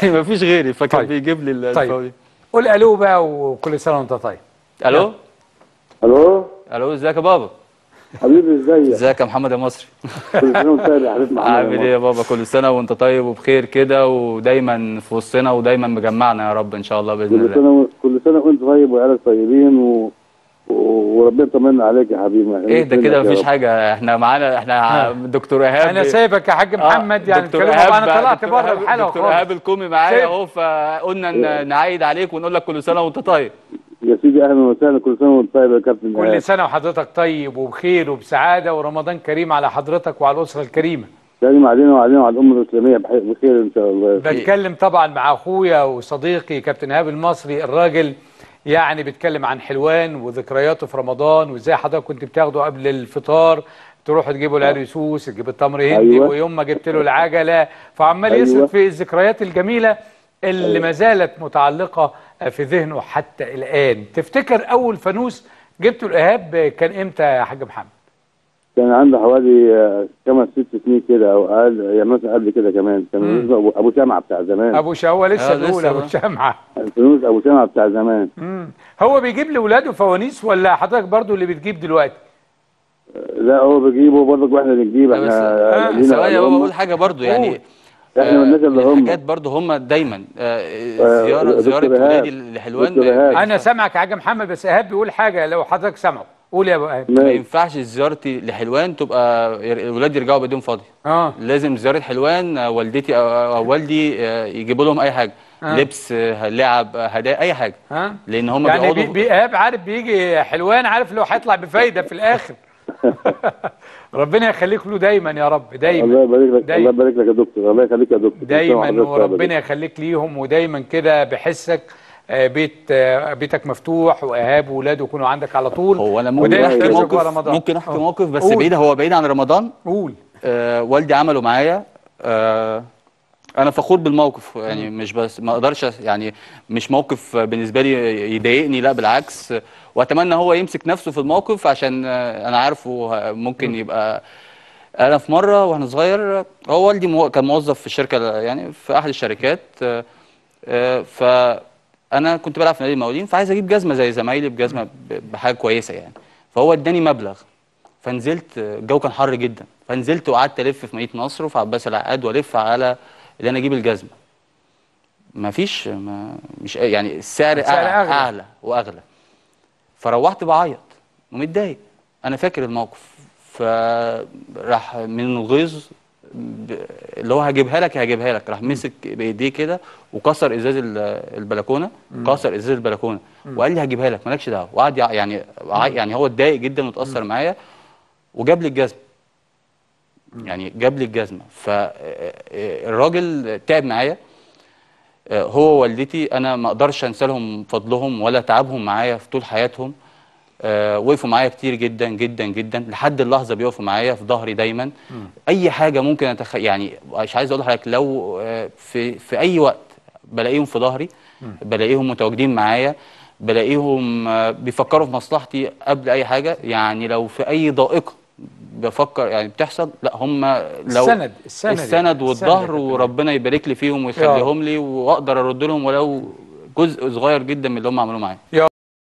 مفيش غيري فكان طيب. بيجيب لي طيب الفوازير قول الو بقى وكل سنه وانت طيب الو الو الو ازيك يا بابا حبيبي ازيك ازيك يا محمد يا مصري كل سنه وانت طيب يا حبيبي محمد عامل ايه يا بابا كل سنه وانت طيب وبخير كده ودايما في وسطنا ودايما مجمعنا يا رب ان شاء الله باذن كل الله سنه و... كل سنه وانت طيب وعيالك طيبين و... و... وربنا يطمنا عليك يا حبيبي إحنا ايه ده بنستناك كده يا مفيش رب. حاجه احنا معانا احنا دكتور ايهاب انا سايبك يا حاج آه، محمد يعني دكتور نتكلم إيهاب انا بقى- طلعت دكتور بره إيهاب- الحلقه دكتور خالص ايهاب الكومي معايا سيب. اهو فقلنا ن- نعيد عليك ونقول لك كل سنه وانت طيب يا سيدي اهلا وسهلا كل سنه وانت طيب يا كابتن إيهاب. كل سنه وحضرتك طيب وبخير وبسعاده ورمضان كريم على حضرتك وعلى الاسره الكريمه سلام علينا وعلينا وعلى الامه الاسلاميه بح- بخير ان شاء الله بتكلم طبعا مع اخويا وصديقي كابتن ايهاب المصري الراجل يعني بيتكلم عن حلوان وذكرياته في رمضان وازاي حضرتك كنت بتاخده قبل الفطار تروح تجيبه العريسوس تجيب التمر هندي أيوة. ويوم ما جبت له العجله فعمال أيوة. يسرد في الذكريات الجميله اللي ما زالت متعلقه في ذهنه حتى الان تفتكر اول فانوس جبته الايهاب كان امتى يا حاج محمد كان عنده حوالي آه، خمس ست سنين كده او اقل يعني مثلا قبل كده كمان كان اسمه ابو ابو شمعه بتاع زمان ابو شهوه لسه آه، بيقول لسه ابو بقى. شمعه الفانوس ابو شمعه بتاع زمان مم. هو بيجيب لاولاده فوانيس ولا حضرتك برضو اللي بتجيب دلوقتي لا هو بيجيبه برضه واحنا اللي نجيب لا بس احنا آه، لينا ثواني يا بابا هم. اقول حاجه برضو يعني احنا من الناس اللي هم الحاجات برضو هم دايما آه، آه، زياره دكتور زياره إيهاب. ولادي لحلوان دكتور إيهاب. انا سامعك يا حاج محمد بس ايهاب بيقول حاجه لو حضرتك سامعه قول يا ابو ايهاب ما ماشي. ينفعش زيارتي لحلوان تبقى ير- الولاد يرجعوا بايديهم فاضيه اه لازم زياره حلوان آه، والدتي او أو والدي آه، يجيبوا لهم اي حاجه آه. لبس آه، لعب آه، هدايا اي حاجه ها لان هم يعني بي بيقعدوا بي ايهاب عارف بيجي حلوان عارف لو هيطلع بفايده في الاخر ربنا يخليك له دايما يا رب الله دايما يبارك لك دايما. الله يبارك لك يا دكتور الله يخليك يا دكتور كل سنة دايما وحضرتك طيب يا وربنا يخليك ليهم ودايما كده بحسك آه، بيت آه، بيتك مفتوح وايهاب واولاده يكونوا عندك على طول هو انا ممكن وده احكي يحتاج جوه موقف رمضان. ممكن احكي آه. موقف بس قول. بعيد هو بعيد عن رمضان قول آه والدي عمله معايا آه انا فخور بالموقف يعني مش بس ما اقدرش أس- يعني مش موقف بالنسبه لي يضايقني لا بالعكس واتمنى هو يمسك نفسه في الموقف عشان آه، انا عارفه ه- ممكن يبقى انا في مره وانا صغير هو والدي مو- كان موظف في الشركه يعني في احد الشركات آه، آه، فانا كنت بلعب في نادي المقاولين فعايز اجيب جزمه زي زمايلي بجزمه ب- بحاجه كويسه يعني فهو اداني مبلغ فنزلت الجو كان حر جدا فنزلت وقعدت الف في مدينه نصر وفي عباس العقاد والف على اللي انا اجيب الجزمه ما فيش ما مش يعني السعر السعر أعلى, أغلى. اعلى واغلى فروحت بعيط ومتضايق انا فاكر الموقف فراح من الغيظ ب- اللي هو هجيبها لك هجيبها لك راح مسك بايديه كده وكسر ازاز ال- البلكونه كسر ازاز البلكونه وقال لي هجيبها لك مالكش دعوه وقعد يع- يعني ع- يعني هو اتضايق جدا واتاثر معايا وجاب لي الجزمه يعني جاب لي الجزمه فالراجل تعب معايا آه، هو ووالدتي انا ما اقدرش انسى لهم فضلهم ولا تعبهم معايا في طول حياتهم آه، وقفوا معايا كتير جدا جدا جدا لحد اللحظه بيقفوا معايا في ظهري دايما اي حاجه ممكن أتخ... يعني مش عايز اقول لحضرتك لو آه، في في اي وقت بلاقيهم في ظهري بلاقيهم متواجدين معايا بلاقيهم آه، بيفكروا في مصلحتي قبل اي حاجه يعني لو في اي ضائقه بفكر يعني بتحصل لا هم لو السند- السند السند يعني، السند والظهر يا كابتن. وربنا يبارك لي فيهم ويخليهم لي واقدر ارد لهم ولو جزء صغير جدا من اللي هم عملوه معايا